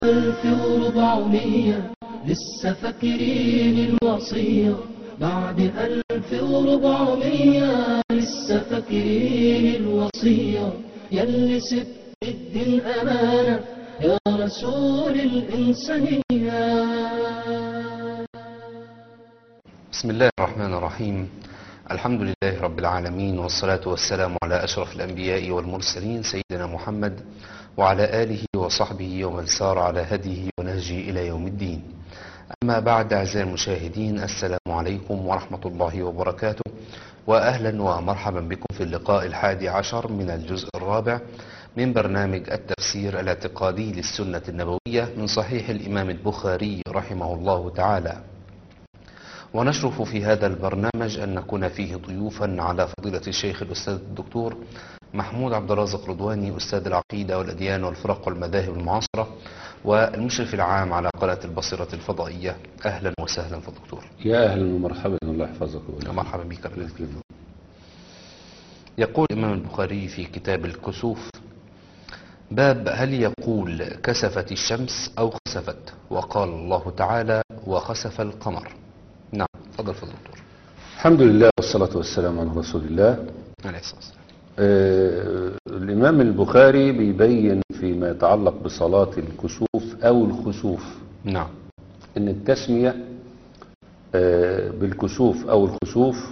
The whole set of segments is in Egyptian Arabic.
ألف وربعمية لسه فاكرين الوصية بعد ألف وربعمية لسه فاكرين الوصية يلي سبت الدين أمانة يا رسول الإنسانية بسم الله الرحمن الرحيم الحمد لله رب العالمين والصلاة والسلام على أشرف الأنبياء والمرسلين سيدنا محمد وعلى آله وصحبه ومن سار على هديه ونهجه إلى يوم الدين أما بعد أعزائي المشاهدين السلام عليكم ورحمة الله وبركاته وأهلا ومرحبا بكم في اللقاء الحادي عشر من الجزء الرابع من برنامج التفسير الاعتقادي للسنة النبوية من صحيح الإمام البخاري رحمه الله تعالى ونشرف في هذا البرنامج أن نكون فيه ضيوفا على فضيلة الشيخ الأستاذ الدكتور محمود عبد الرازق رضواني أستاذ العقيدة والأديان والفرق والمذاهب المعاصرة والمشرف العام على قناة البصيرة الفضائية أهلا وسهلا في الدكتور يا أهلا ومرحبا الله يحفظك يا مرحبا بك رب العالمين. يقول الإمام البخاري في كتاب الكسوف باب هل يقول كسفت الشمس أو خسفت وقال الله تعالى وخسف القمر نعم تفضل في الدكتور الحمد لله والصلاة والسلام على رسول الله عليه الصلاة والسلام آه الإمام البخاري بيبين فيما يتعلق بصلاة الكسوف أو الخسوف نعم إن التسمية آه بالكسوف أو الخسوف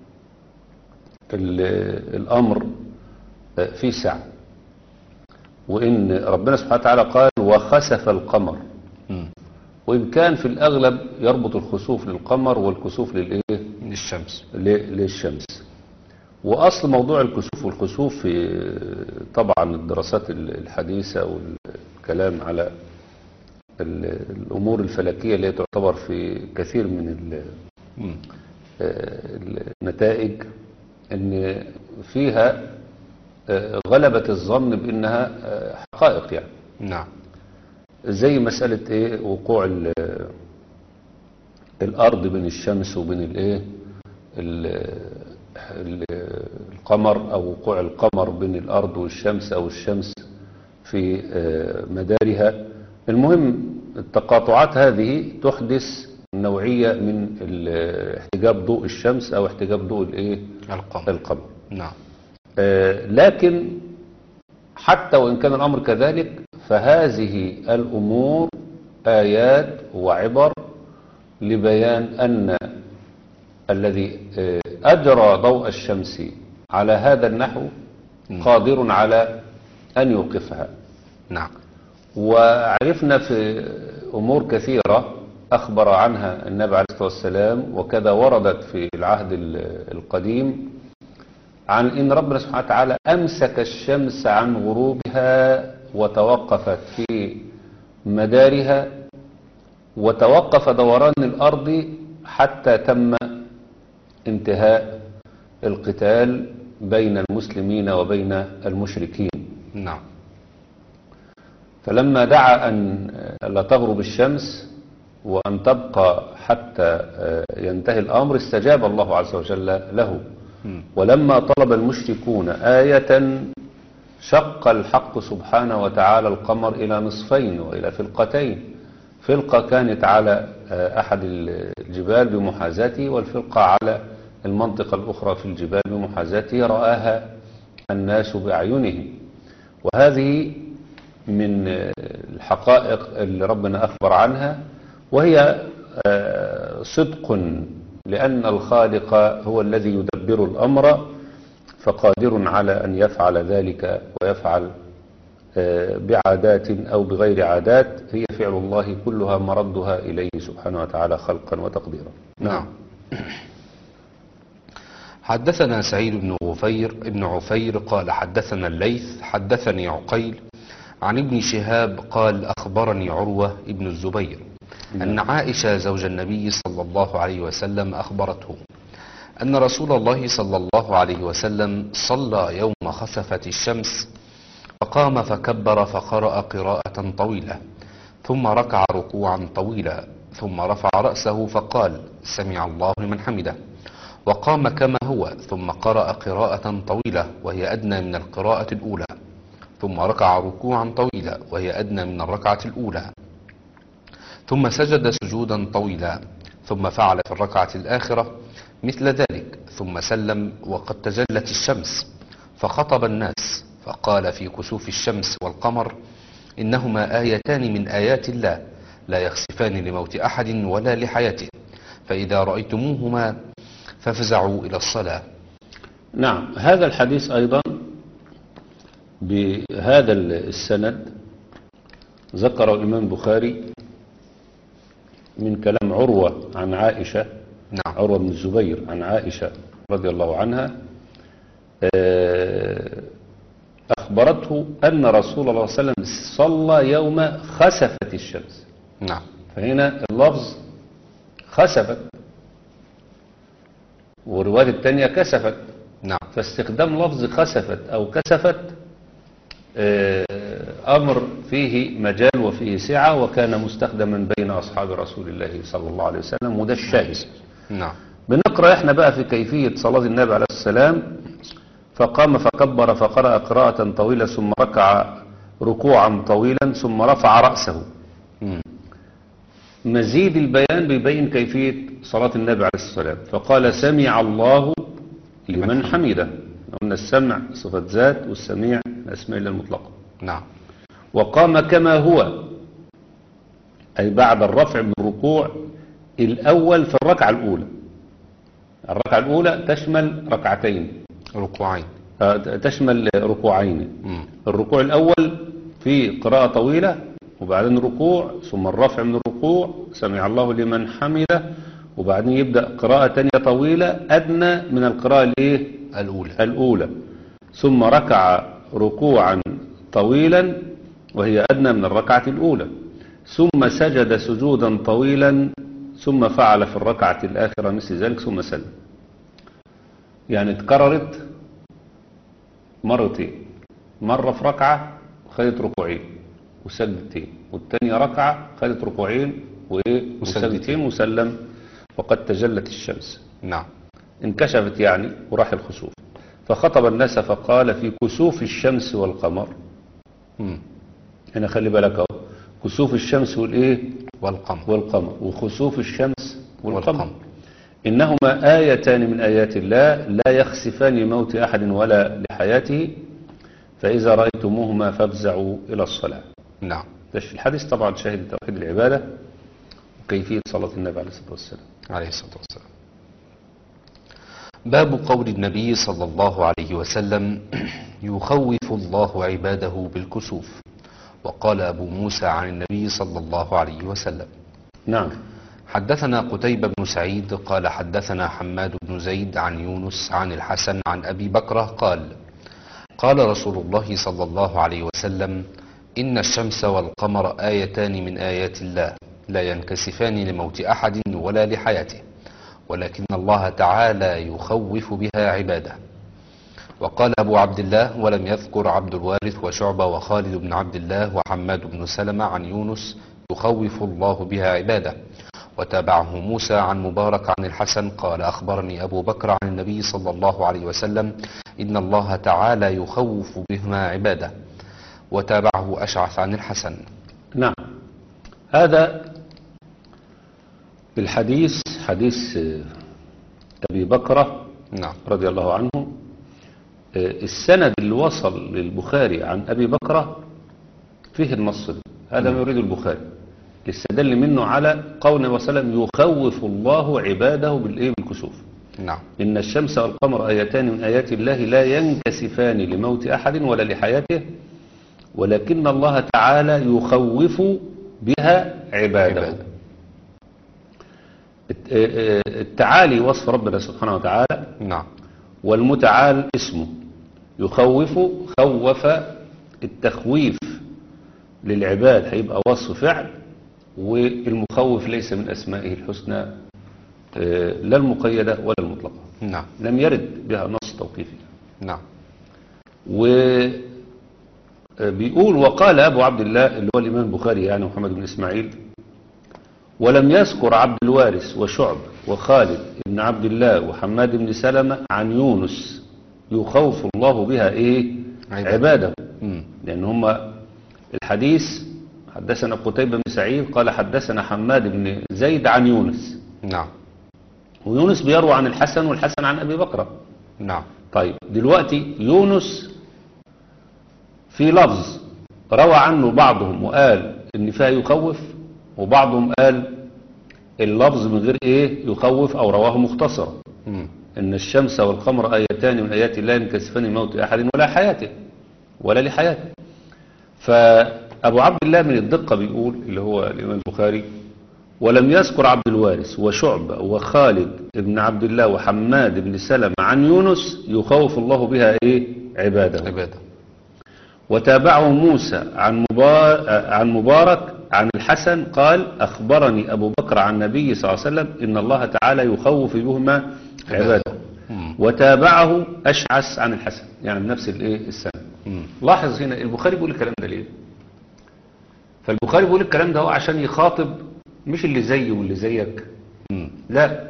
ال- الأمر آه فيه سعة وإن ربنا سبحانه وتعالى قال وخسف القمر مم. وإن كان في الأغلب يربط الخسوف للقمر والكسوف للإيه للشمس ل- للشمس وأصل موضوع الكسوف والخسوف في طبعا الدراسات ال- الحديثة والكلام على ال- الأمور الفلكية اللي تعتبر في كثير من ال- مم. آه، النتائج ان فيها آه، غلبة الظن بأنها آه، حقائق يعني نعم زي مسألة ايه وقوع ال- الأرض بين الشمس وبين الايه ال- ال- القمر أو وقوع القمر بين الأرض والشمس أو الشمس في آه، مدارها المهم التقاطعات هذه تحدث نوعية من ال- احتجاب ضوء الشمس أو احتجاب ضوء الايه القمر القمر نعم آه، لكن حتى وإن كان الأمر كذلك فهذه الأمور آيات وعبر لبيان أن الذي آه، أجرى ضوء الشمس على هذا النحو قادر على أن يوقفها نعم وعرفنا في أمور كثيرة أخبر عنها النبي عليه الصلاة والسلام وكذا وردت في العهد ال- القديم عن إن ربنا سبحانه وتعالى أمسك الشمس عن غروبها وتوقفت في مدارها وتوقف دوران الأرض حتى تم انتهاء القتال بين المسلمين وبين المشركين نعم فلما دعا أن لا تغرب الشمس وأن تبقى حتى ينتهي الأمر استجاب الله عز وجل له مم. ولما طلب المشركون آية شق الحق سبحانه وتعالى القمر إلى نصفين وإلى فرقتين فرقة كانت على أحد الجبال بمحاذاته والفرقة على المنطقة الأخرى في الجبال بمحاذاته رآها الناس بأعينهم وهذه من الحقائق اللي ربنا أخبر عنها وهي آه، صدق لأن الخالق هو الذي يدبر الأمر فقادر على أن يفعل ذلك ويفعل آه، بعادات أو بغير عادات هي فعل الله كلها مردها إليه سبحانه وتعالى خلقا وتقديرا نعم حدثنا سعيد بن غفير ابن عفير قال حدثنا الليث حدثني عقيل عن ابن شهاب قال أخبرني عروة ابن الزبير أن عائشة زوج النبي صلى الله عليه وسلم أخبرته أن رسول الله صلى الله عليه وسلم صلى يوم خسفت الشمس فقام فكبر فقرأ قراءة طويلة ثم ركع ركوعا طويلا ثم رفع رأسه فقال سمع الله لمن حمده وقام كما هو ثم قرأ قراءة طويلة وهي أدنى من القراءة الأولى ثم ركع ركوعا طويلا وهي أدنى من الركعة الأولى ثم سجد سجودا طويلا ثم فعل في الركعة الآخرة مثل ذلك ثم سلم وقد تجلت الشمس فخطب الناس فقال في كسوف الشمس والقمر إنهما آيتان من آيات الله لا يخسفان لموت أحد ولا لحياته فإذا رأيتموهما فافزعوا إلى الصلاة نعم هذا الحديث أيضا بهذا السند ذكر الإمام البخاري من كلام عروة عن عائشة نعم عروة بن الزبير عن عائشة رضي الله عنها آه، أخبرته أن رسول الله صلى الله عليه وسلم صلى يوم خسفت الشمس نعم فهنا اللفظ خسفت والرواية الثانية كسفت نعم فاستخدام لفظ خسفت أو كسفت آه، أمر فيه مجال وفيه سعة وكان مستخدما بين أصحاب رسول الله صلى الله عليه وسلم وده الشاهد نعم بنقرأ احنا بقى في كيفية صلاة النبي عليه السلام فقام فكبر فقرأ قراءة طويلة ثم ركع ركوعا طويلا ثم رفع رأسه مم. مزيد البيان بيبين كيفية صلاة النبي عليه السلام فقال سمع الله لمن حمده قلنا السمع صفة ذات والسميع الأسماء الله المطلقة نعم وقام كما هو أي بعد الرفع من الركوع الأول في الركعة الأولى الركعة الأولى تشمل ركعتين ركوعين آه، تشمل ركوعين مم. الركوع الأول في قراءة طويلة وبعدين ركوع ثم الرفع من الركوع سمع الله لمن حمده وبعدين يبدأ قراءة تانية طويلة أدنى من القراءة الإيه؟ الأولى الأولى ثم ركع ركوعا طويلا وهي أدنى من الركعة الأولى ثم سجد سجودا طويلا ثم فعل في الركعة الآخرة مثل ذلك ثم سلم يعني اتكررت مرتين مرة في ركعة خدت ركوعين وسجدتين والتانية ركعة خدت ركوعين وإيه وسجدتين وسلم وقد تجلت الشمس نعم انكشفت يعني وراح الخسوف فخطب الناس فقال في كسوف الشمس والقمر مم. هنا خلي بالك اهو كسوف الشمس والايه والقمر والقمر وخسوف الشمس والقمر والقمر. انهما ايتان من ايات الله لا يخسفان لموت احد ولا لحياته فاذا رايتموهما فافزعوا الى الصلاه نعم ده في الحديث طبعا شاهد توحيد العباده وكيفيه صلاه النبي عليه الصلاه والسلام عليه الصلاة والسلام باب قول النبي صلى الله عليه وسلم يخوف الله عباده بالكسوف وقال أبو موسى عن النبي صلى الله عليه وسلم نعم حدثنا قتيبة بن سعيد قال حدثنا حماد بن زيد عن يونس عن الحسن عن أبي بكرة قال قال رسول الله صلى الله عليه وسلم إن الشمس والقمر آيتان من آيات الله لا ينكسفان لموت أحد ولا لحياته ولكن الله تعالى يخوف بها عباده وقال أبو عبد الله ولم يذكر عبد الوارث وشعبة وخالد بن عبد الله وحماد بن سلمة عن يونس يخوف الله بها عباده وتابعه موسى عن مبارك عن الحسن قال أخبرني أبو بكر عن النبي صلى الله عليه وسلم إن الله تعالى يخوف بهما عباده وتابعه أشعث عن الحسن نعم هذا الحديث حديث آه، أبي بكرة نعم رضي الله عنه آه، السند اللي وصل للبخاري عن أبي بكرة فيه النص ده. هذا ما يريد البخاري استدل منه على قول النبي صلى الله عليه وسلم يخوف الله عباده بالإيه بالكسوف نعم إن الشمس والقمر آيتان من آيات الله لا ينكسفان لموت أحد ولا لحياته ولكن الله تعالى يخوف بها عباده عباده. الت- آه، آه، التعالي وصف ربنا سبحانه وتعالى نعم والمتعال اسمه يخوف خوف التخويف للعباد هيبقى وصف فعل والمخوف ليس من أسمائه الحسنى آه، لا المقيدة ولا المطلقة نعم لم يرد بها نص توقيفي نعم وبيقول وقال أبو عبد الله اللي هو الإمام البخاري يعني محمد بن إسماعيل ولم يذكر عبد الوارث وشعب وخالد بن عبد الله وحماد بن سلمة عن يونس يخوف الله بها إيه عباده. عباده مم. لأن هم الحديث حدثنا قتيبة بن سعيد قال حدثنا حماد بن زيد عن يونس نعم ويونس بيروى عن الحسن والحسن عن أبي بكر نعم طيب دلوقتي يونس في لفظ روى عنه بعضهم وقال ان فيها يخوف وبعضهم قال اللفظ من غير ايه يخوف او رواه مختصرا مم. ان الشمس والقمر ايتان من ايات الله ينكسفان لموت احد ولا حياته ولا لحياته فابو عبد الله من الدقه بيقول اللي هو الامام البخاري ولم يذكر عبد الوارث وشعبة وخالد بن عبد الله وحماد بن سلمة عن يونس يخوف الله بها ايه عباده عبادة وتابعه موسى عن مبارك, عن مبارك عن الحسن قال أخبرني أبو بكر عن النبي صلى الله عليه وسلم إن الله تعالى يخوف بهما عباده مم. وتابعه أشعث عن الحسن يعني بنفس الايه السنة مم. لاحظ هنا البخاري بيقول الكلام ده ليه فالبخاري بيقول الكلام ده هو عشان يخاطب مش اللي زيه واللي زيك مم. لا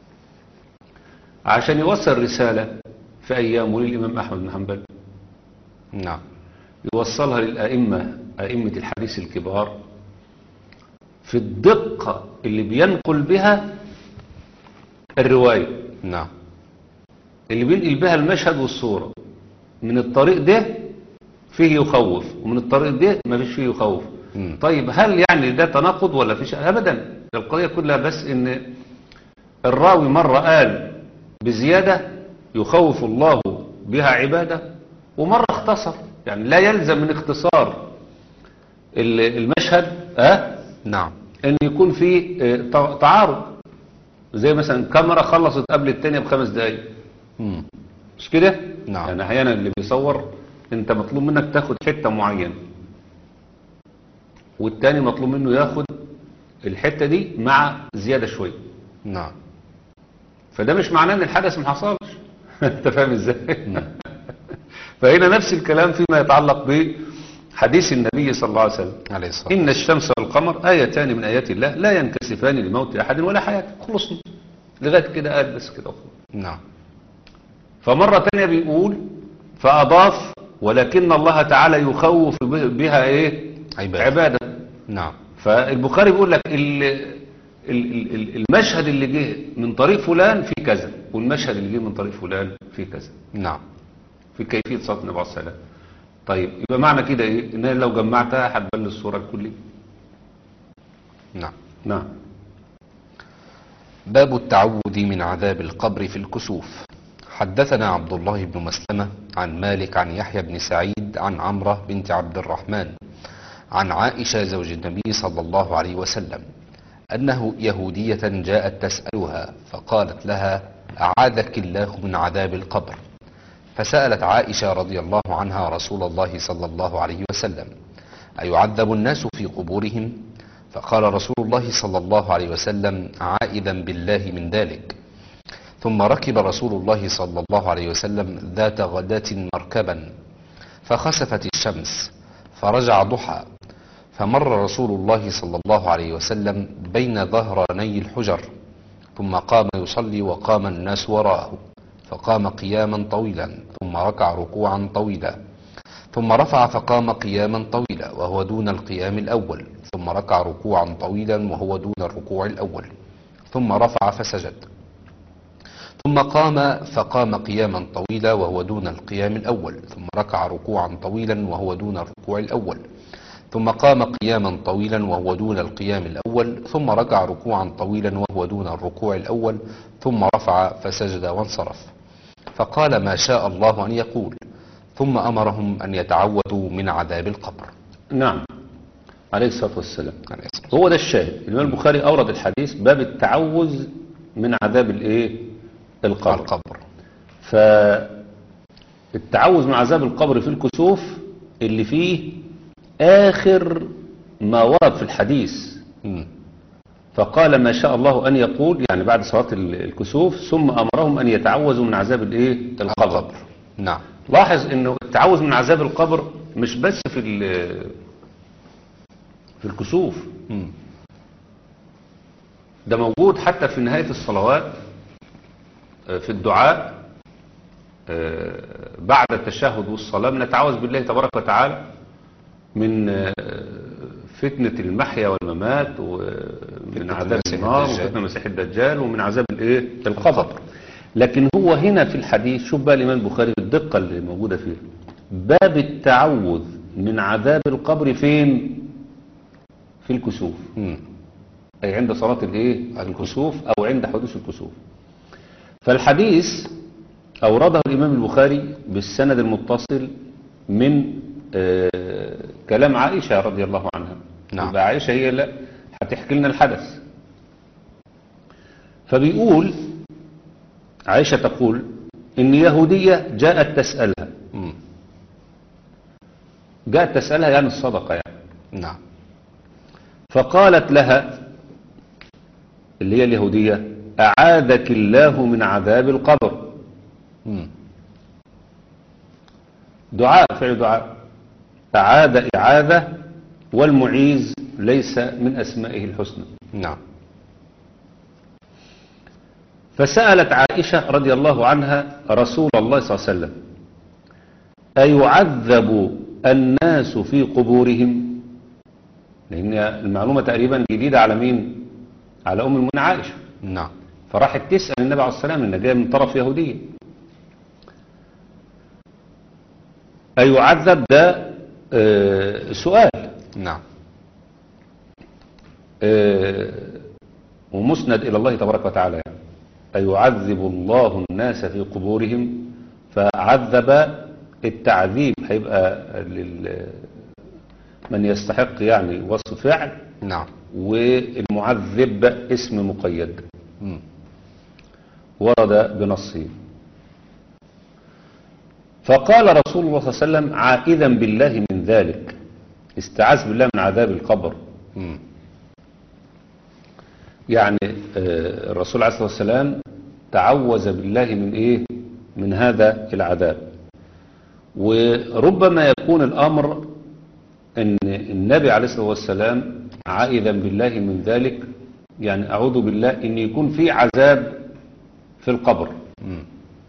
عشان يوصل رسالة في أيامه للإمام أحمد بن حنبل نعم يوصلها للأئمة أئمة الحديث الكبار في الدقة اللي بينقل بها الرواية نعم اللي بينقل بها المشهد والصورة من الطريق ده فيه يخوف ومن الطريق ده ما فيش فيه يخوف مم. طيب هل يعني ده تناقض ولا فيش أبدا القضية كلها بس ان الراوي مرة قال بزيادة يخوف الله بها عبادة ومرة اختصر يعني لا يلزم من اختصار ال- المشهد أه نعم ان يكون في آه، ت- تعارض زي مثلا كاميرا خلصت قبل التانية بخمس دقايق مم. مش كده نعم. يعني احيانا اللي بيصور انت مطلوب منك تاخد حتة معينة والتاني مطلوب منه ياخد الحتة دي مع زيادة شوية نعم فده مش معناه ان الحدث ما حصلش انت فاهم ازاي فهنا نفس الكلام فيما يتعلق بحديث النبي صلى الله عليه وسلم عليه الصلاة إن الشمس والقمر آيتان من آيات الله لا ينكسفان لموت أحد ولا حياته خلصنا لغاية كده قال بس كده وخلاص. نعم فمرة تانية بيقول فأضاف ولكن الله تعالى يخوف به- بها إيه عبادة. عبادة نعم فالبخاري بيقول لك ال- ال- ال- المشهد اللي جه من طريق فلان في كذا والمشهد اللي جه من طريق فلان في كذا نعم في كيفية صلاة النبي عليه السلام طيب يبقى معنى كده ايه ان أنا لو جمعتها هتبان الصورة الكلية نعم نعم باب التعوذ من عذاب القبر في الكسوف حدثنا عبد الله بن مسلمة عن مالك عن يحيى بن سعيد عن عمرة بنت عبد الرحمن عن عائشة زوج النبي صلى الله عليه وسلم أنه يهودية جاءت تسألها فقالت لها أعاذك الله من عذاب القبر فسألت عائشة رضي الله عنها رسول الله صلى الله عليه وسلم أيعذب الناس في قبورهم فقال رسول الله صلى الله عليه وسلم عائذا بالله من ذلك ثم ركب رسول الله صلى الله عليه وسلم ذات غداة مركبا فخسفت الشمس فرجع ضحى فمر رسول الله صلى الله عليه وسلم بين ظهراني الحجر ثم قام يصلي وقام الناس وراءه فقام قياما طويلا ثم ركع ركوعا طويلا ثم رفع فقام قياما طويلا وهو دون القيام الأول ثم ركع ركوعا طويلا وهو دون الركوع الأول ثم رفع فسجد ثم قام فقام قياما طويلا وهو دون القيام الأول ثم ركع ركوعا طويلا وهو دون الركوع الأول ثم قام قياما طويلا وهو دون القيام الأول ثم ركع ركوعا طويلا وهو دون الركوع الأول ثم رفع فسجد وانصرف فقال ما شاء الله أن يقول ثم أمرهم أن يتعوذوا من عذاب القبر نعم عليه الصلاة والسلام عليه الصلاة هو ده الشاهد الإمام البخاري أورد الحديث باب التعوذ من عذاب الإيه والسلام. القبر القبر فالتعوذ من عذاب القبر في الكسوف اللي فيه آخر ما ورد في الحديث مم. فقال ما شاء الله أن يقول يعني بعد صلاة ال- الكسوف ثم أمرهم أن يتعوذوا من عذاب الإيه القبر نعم لاحظ انه التعوذ من عذاب القبر مش بس في ال- في الكسوف مم. ده موجود حتى في نهاية الصلوات آه، في الدعاء آه، بعد التشهد والصلاة نتعوذ بالله تبارك وتعالى من آه، فتنة المحيا والممات ومن فتنة عذاب المسيح النار الدجال. وفتنة المسيح الدجال ومن عذاب الايه القبر القبر. لكن هو هنا في الحديث شوف بقى الإمام البخاري الدقة اللي موجودة فيه باب التعوذ من عذاب القبر فين في الكسوف مم. أي عند صلاة الايه الكسوف أو عند حدوث الكسوف فالحديث أورده الإمام البخاري بالسند المتصل من آه كلام عائشة رضي الله عنها نعم. يبقى عائشة هي اللي هتحكي لنا الحدث فبيقول عائشة تقول إن يهودية جاءت تسألها مم. جاءت تسألها يعني الصدقة يعني نعم فقالت لها اللي هي اليهودية أعاذك الله من عذاب القبر مم. دعاء فعل دعاء أعاذ إعاذة والمعيز ليس من أسمائه الحسنى نعم فسألت عائشة رضي الله عنها رسول الله صلى الله عليه وسلم أيعذب الناس في قبورهم لأن المعلومة تقريبا جديدة على مين على أم المؤمنين عائشة نعم فراحت تسأل النبي عليه الصلاة والسلام إنها جاية من طرف يهودية أيعذب ده آه، سؤال نعم آه، ومسند إلى الله تبارك وتعالى يعني. أيعذب الله الناس في قبورهم فعذب التعذيب هيبقى لل من يستحق يعني وصف فعل نعم والمعذب اسم مقيد مم. ورد بنصه فقال رسول الله صلى الله عليه وسلم عائذا بالله من ذلك استعاذ بالله من عذاب القبر مم. يعني آه، الرسول عليه الصلاة والسلام تعوذ بالله من ايه من هذا العذاب وربما يكون الامر ان النبي عليه الصلاة والسلام عائذا بالله من ذلك يعني اعوذ بالله ان يكون في عذاب في القبر مم.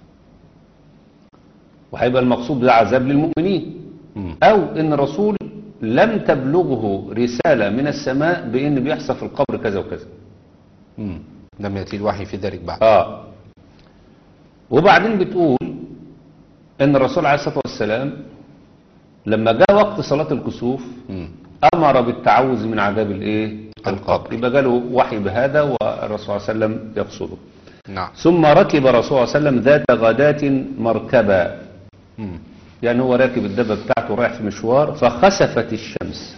وهيبقى المقصود ده عذاب للمؤمنين مم. او ان الرسول لم تبلغه رسالة من السماء بان بيحصل في القبر كذا وكذا مم. لم يأتي الوحي في ذلك بعد اه وبعدين بتقول ان الرسول عليه الصلاة والسلام لما جاء وقت صلاة الكسوف مم. امر بالتعوذ من عذاب الايه القبر. يبقى جاله وحي بهذا والرسول صلى الله عليه وسلم يقصده نعم ثم ركب الرسول صلى الله عليه وسلم ذات غداة مركبا مم. يعني هو راكب الدبة بتاعته رايح في مشوار فخسفت الشمس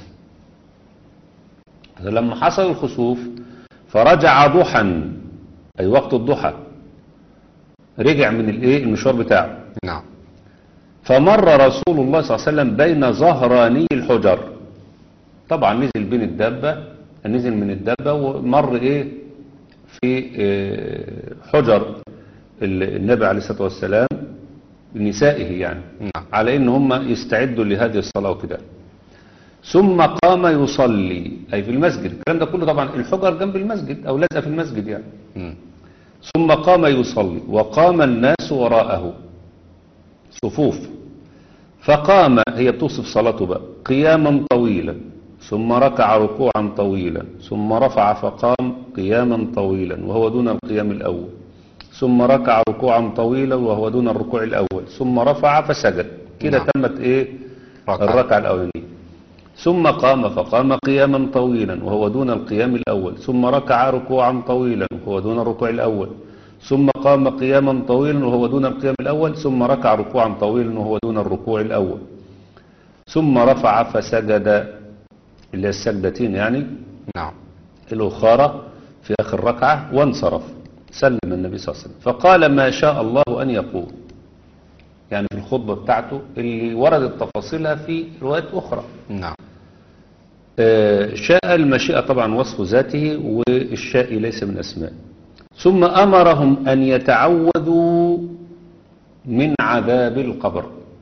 لما حصل الخسوف فرجع ضحى أي وقت الضحى رجع من الايه المشوار بتاعه نعم فمر رسول الله صلى الله عليه وسلم بين ظهراني الحجر طبعا نزل بين الدبة نزل من الدبة ومر ايه في آه، حجر ال- النبي عليه الصلاة والسلام نسائه يعني نعم على ان هم يستعدوا لهذه الصلاة وكده ثم قام يصلي اي في المسجد الكلام ده كله طبعا الحجر جنب المسجد او لازقه في المسجد يعني مم. ثم قام يصلي وقام الناس وراءه صفوف فقام هي بتوصف صلاته بقى قياما طويلا ثم ركع ركوعا طويلا ثم رفع فقام قياما طويلا وهو دون القيام الأول ثم ركع ركوعا طويلا وهو دون الركوع الأول ثم رفع فسجد كده نعم. تمت ايه ركعة. الركعة الأولانية ثم قام فقام قياما طويلا وهو دون القيام الأول ثم ركع ركوعا طويلا وهو دون الركوع الأول ثم قام قياما طويلا وهو دون القيام الأول ثم ركع ركوعا طويلا وهو دون الركوع الأول ثم رفع فسجد اللي هي السجدتين يعني نعم الأخرى في آخر ركعة وانصرف سلم النبي صلى الله عليه وسلم فقال ما شاء الله أن يقول يعني في الخطبة بتاعته اللي وردت تفاصيلها في روايات أخرى نعم آه، شاء المشيئة طبعا وصف ذاته والشاء ليس من أسماء ثم أمرهم أن يتعوذوا من عذاب القبر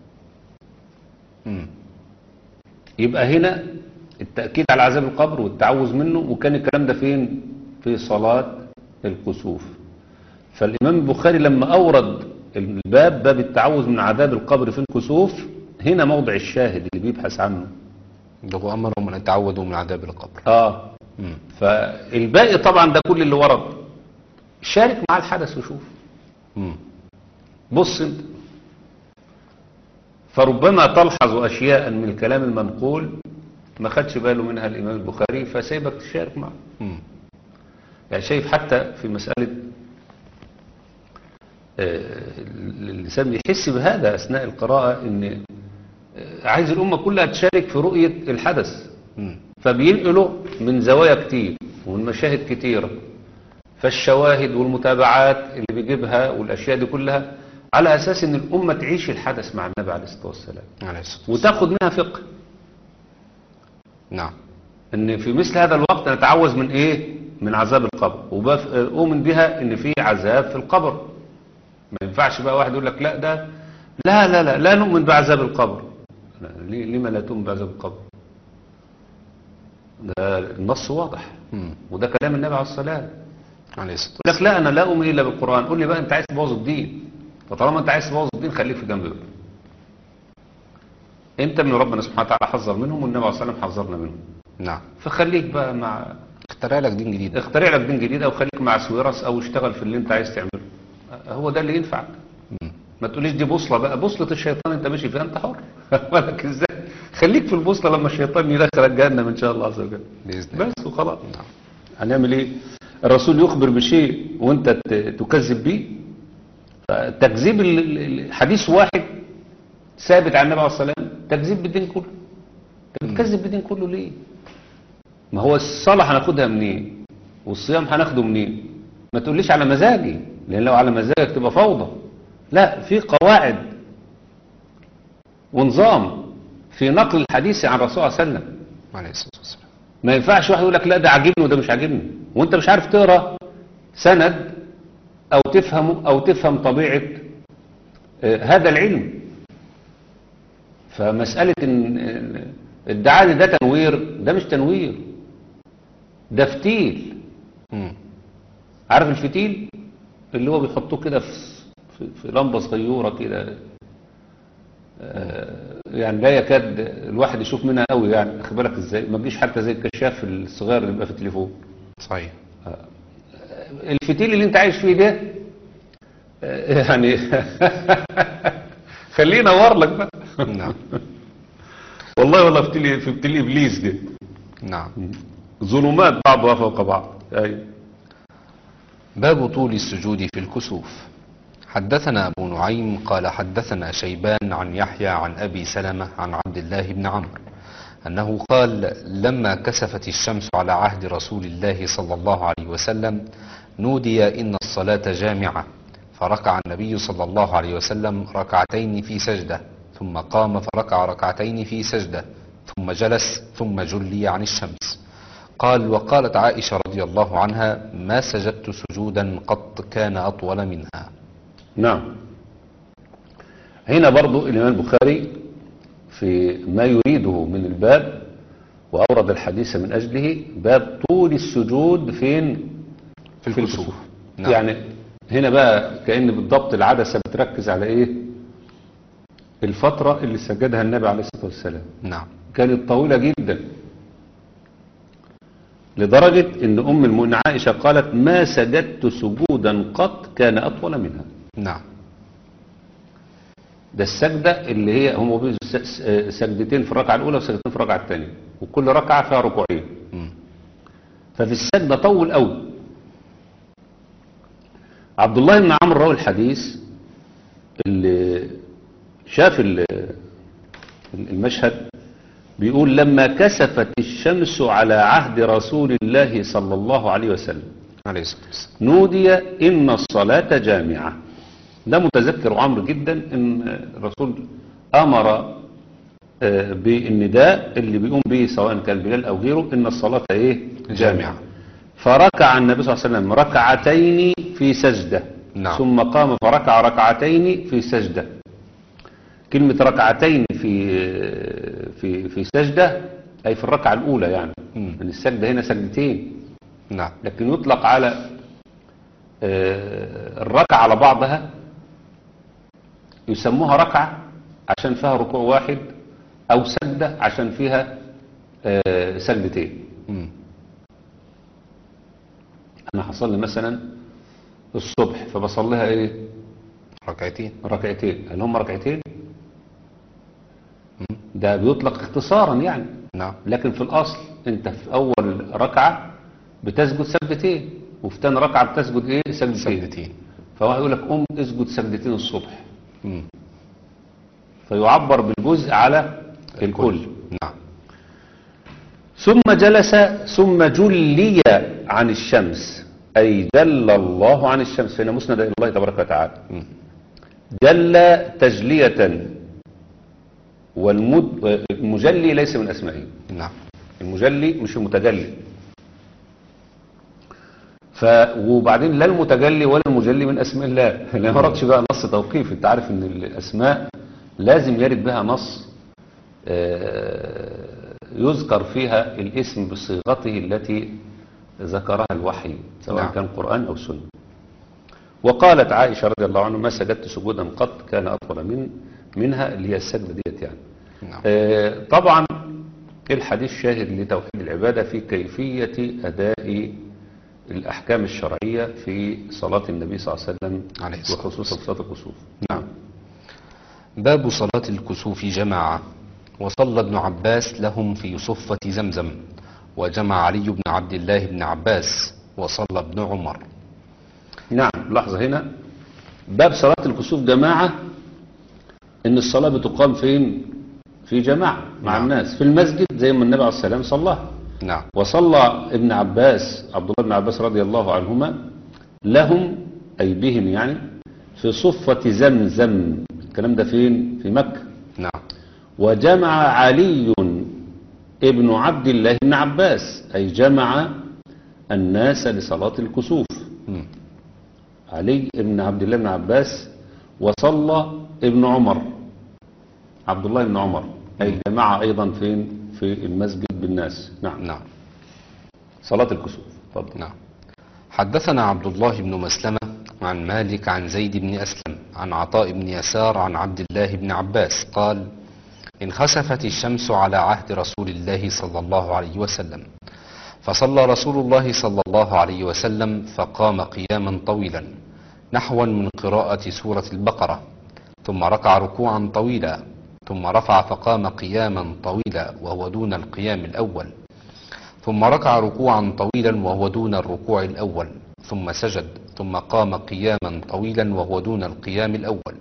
مم. يبقى هنا التأكيد على عذاب القبر والتعوذ منه وكان الكلام ده فين في صلاة الكسوف فالإمام البخاري لما أورد الباب باب التعوذ من عذاب القبر في الكسوف هنا موضع الشاهد اللي بيبحث عنه ده هو أمرهم أن يتعودوا من عذاب القبر اه مم. فالباقي طبعا ده كل اللي ورد شارك مع الحدث وشوف مم. بص انت فربما تلحظ اشياء من الكلام المنقول ما خدش باله منها الامام البخاري فسيبك تشارك معه مم. يعني شايف حتى في مسألة آه، الإنسان بيحس بهذا أثناء القراءة إن آه، عايز الأمة كلها تشارك في رؤية الحدث مم. فبينقلوا من زوايا كتير ومن مشاهد كتيرة فالشواهد والمتابعات اللي بيجيبها والأشياء دي كلها على أساس إن الأمة تعيش الحدث مع النبي عليه الصلاة والسلام عليه الصلاة والسلام. وتاخد منها فقه نعم ان في مثل هذا الوقت نتعوذ من ايه من عذاب القبر وأؤمن بها ان في عذاب في القبر ما ينفعش بقى واحد يقول لك لا ده لا لا لا لا نؤمن بعذاب القبر لا، ليه- لما لا تؤمن بعذاب القبر ده النص واضح مم. وده كلام النبي عليه الصلاة عليه الصلاة يقول لك لا انا لا اؤمن الا بالقران قول لي بقى انت عايز تبوظ الدين فطالما انت عايز تبوظ الدين خليك في جنب بقى انت من ربنا سبحانه وتعالى حذر منهم والنبي عليه الصلاه والسلام حذرنا منهم نعم فخليك بقى مع اخترع لك دين جديد اخترع لك دين جديد او خليك مع سويرس او اشتغل في اللي انت عايز تعمله هو ده اللي ينفعك مم. ما تقوليش دي بوصله بقى بوصله الشيطان انت ماشي فيها انت حر بالك ازاي خليك في البوصله لما الشيطان يدخلك جهنم ان شاء الله عز وجل بإذن الله بس وخلاص نعم. هنعمل ايه الرسول يخبر بشيء وانت ت- تكذب بيه تكذيب ال- ال- الحديث واحد ثابت عن النبي عليه الصلاه والسلام تكذيب بالدين كله انت بتكذب بالدين كله ليه ما هو الصلاه هناخدها منين والصيام هناخده منين ما تقوليش على مزاجي لان لو على مزاجك تبقى فوضى لا في قواعد ونظام في نقل الحديث عن الرسول صلى الله عليه وسلم عليه الصلاة والسلام ما ينفعش واحد يقول لك لا ده عاجبني وده مش عاجبني وانت مش عارف تقرا سند او تفهمه او تفهم طبيعه آه، هذا العلم فمساله ان إن ادعاء إن ده تنوير ده مش تنوير ده فتيل مم. عارف الفتيل اللي هو بيحطوه كده في في, في لمبه صغيره كده آه، يعني لا يكاد الواحد يشوف منها قوي يعني خد بالك ازاي ما تجيش حتى زي الكشاف الصغير اللي بيبقى في التليفون صحيح الفتيل اللي انت عايش فيه ده آه، يعني خليه ينور لك بقى نعم والله والله فتيل في فتيل ابليس ده نعم ظلمات بعضها فوق بعض ايوه باب طول السجود في الكسوف حدثنا أبو نعيم قال حدثنا شيبان عن يحيى عن أبي سلمة عن عبد الله بن عمرو أنه قال لما كسفت الشمس على عهد رسول الله صلى الله عليه وسلم نودي إن الصلاة جامعة فركع النبي صلى الله عليه وسلم ركعتين في سجدة ثم قام فركع ركعتين في سجدة ثم جلس ثم جلي عن الشمس قال وقالت عائشة رضي الله عنها ما سجدت سجودا قط كان أطول منها نعم هنا برضو الإمام البخاري في ما يريده من الباب وأورد الحديث من أجله باب طول السجود فين في الكسوف نعم. يعني هنا بقى كأن بالضبط العدسة بتركز على إيه الفترة اللي سجدها النبي عليه الصلاة والسلام نعم كانت طويلة جدا لدرجة ان ام المؤمنين عائشة قالت ما سجدت سجودا قط كان اطول منها نعم ده السجدة اللي هي هم بيقولوا س- س- سجدتين في الركعة الأولى وسجدتين في الركعة الثانية وكل ركعة فيها ركوعين مم. ففي السجدة طول قوي عبد الله بن عمرو راوي الحديث اللي شاف ال- المشهد بيقول لما كسفت الشمس على عهد رسول الله صلى الله عليه وسلم عليه الصلاة والسلام نودي إن الصلاة جامعة ده متذكر عمرو جدا إن الرسول أمر آه، بالنداء اللي بيقوم به سواء كان بلال أو غيره إن الصلاة إيه جامعة. فركع النبي صلى الله عليه وسلم ركعتين في سجدة نعم. ثم قام فركع ركعتين في سجدة كلمة ركعتين في في في سجدة أي في الركعة الأولى يعني مم. من السجدة هنا سجدتين نعم لكن يطلق على آه، الركعة على بعضها يسموها ركعة عشان فيها ركوع واحد أو سجدة عشان فيها آه، سجدتين مم. انا هصلي مثلا الصبح فبصليها ايه ركعتين ركعتين هل هم ركعتين ده بيطلق اختصارا يعني نعم لكن في الاصل انت في اول ركعة بتسجد سجدتين وفي تاني ركعة بتسجد ايه سجدتين سجدتين فواحد يقول لك قوم اسجد سجدتين الصبح مم. فيعبر بالجزء على الكل نعم ثم جلس ثم جلي عن الشمس أي جل الله عن الشمس فإن مسند إلى الله تبارك وتعالى مم. جل تجلية والمجلي ليس من أسمائه نعم المجلي مش المتجلي ف وبعدين لا المتجلي ولا المجلي من اسماء الله لا وردش بقى نص توقيف انت عارف ان الاسماء لازم يرد بها نص آه، يذكر فيها الاسم بصيغته التي ذكرها الوحي سواء نعم. كان قرآن أو سنة وقالت عائشة رضي الله عنها ما سجدت سجودا قط كان أطول من منها اللي هي السجدة ديت يعني نعم آه، طبعا الحديث شاهد لتوحيد العبادة في كيفية أداء الأحكام الشرعية في صلاة النبي صلى الله عليه وسلم عليه الصلاة وخصوصا صلاة الكسوف نعم باب صلاة الكسوف جماعة وصلى ابن عباس لهم في صفة زمزم وجمع علي بن عبد الله بن عباس وصلى ابن عمر نعم لحظة هنا باب صلاة الكسوف جماعة إن الصلاة بتقام فين في جماعة مع نعم. الناس في المسجد زي ما النبي عليه السلام صلاها نعم وصلى ابن عباس عبد الله بن عباس رضي الله عنهما لهم أي بهم يعني في صفة زمزم الكلام ده فين في مكة نعم وجمع علي ابن عبد الله بن عباس أي جمع الناس لصلاة الكسوف مم. علي ابن عبد الله بن عباس وصلى ابن عمر عبد الله بن عمر أي جمع أيضا فين في المسجد بالناس نعم نعم صلاة الكسوف تفضل نعم حدثنا عبد الله بن مسلمة عن مالك عن زيد بن أسلم عن عطاء بن يسار عن عبد الله بن عباس قال انخسفت الشمس على عهد رسول الله صلى الله عليه وسلم فصلى رسول الله صلى الله عليه وسلم فقام قياما طويلا نحوا من قراءة سورة البقرة ثم ركع ركوعا طويلا ثم رفع فقام قياما طويلا وهو دون القيام الأول ثم ركع ركوعا طويلا وهو دون الركوع الأول ثم سجد ثم قام قياما طويلا وهو دون القيام الأول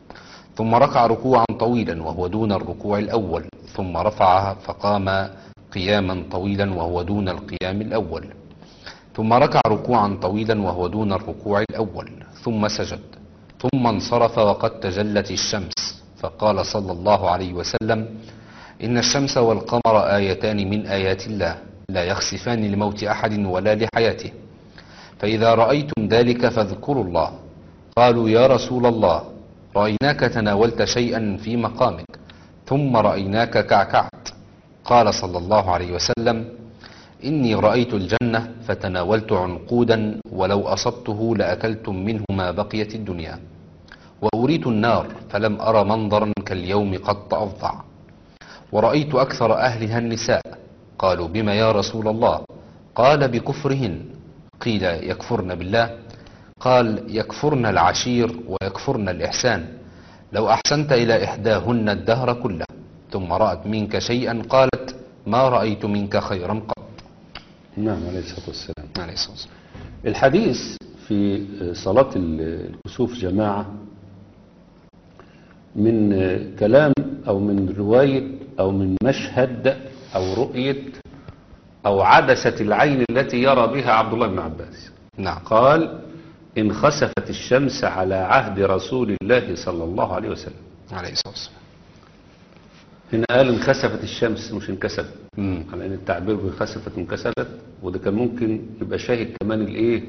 ثم ركع ركوعا طويلا وهو دون الركوع الأول ثم رفع فقام قياما طويلا وهو دون القيام الأول ثم ركع ركوعا طويلا وهو دون الركوع الأول ثم سجد ثم انصرف وقد تجلت الشمس فقال صلى الله عليه وسلم إن الشمس والقمر آيتان من آيات الله لا يخسفان لموت أحد ولا لحياته فإذا رأيتم ذلك فاذكروا الله قالوا يا رسول الله رأيناك تناولت شيئا في مقامك ثم رأيناك كعكعت قال صلى الله عليه وسلم إني رأيت الجنة فتناولت عنقودا ولو أصبته لأكلتم منه ما بقيت الدنيا وأريت النار فلم أر منظرا كاليوم قد أفظع ورأيت أكثر أهلها النساء قالوا بما يا رسول الله قال بكفرهن قيل يكفرن بالله قال يكفرن العشير ويكفرن الإحسان لو أحسنت إلى إحداهن الدهر كله ثم رأت منك شيئا قالت ما رأيت منك خيرا قط نعم عليه الصلاة والسلام عليه الصلاة والسلام الحديث في صلاة الكسوف جماعة من كلام أو من رواية أو من مشهد أو رؤية أو عدسة العين التي يرى بها عبد الله بن عباس نعم قال انخسفت الشمس على عهد رسول الله صلى الله عليه وسلم عليه الصلاة والسلام هنا قال انخسفت الشمس مش انكسفت مم. على ان التعبير بخسفت وانكسفت وده كان ممكن يبقى شاهد كمان الايه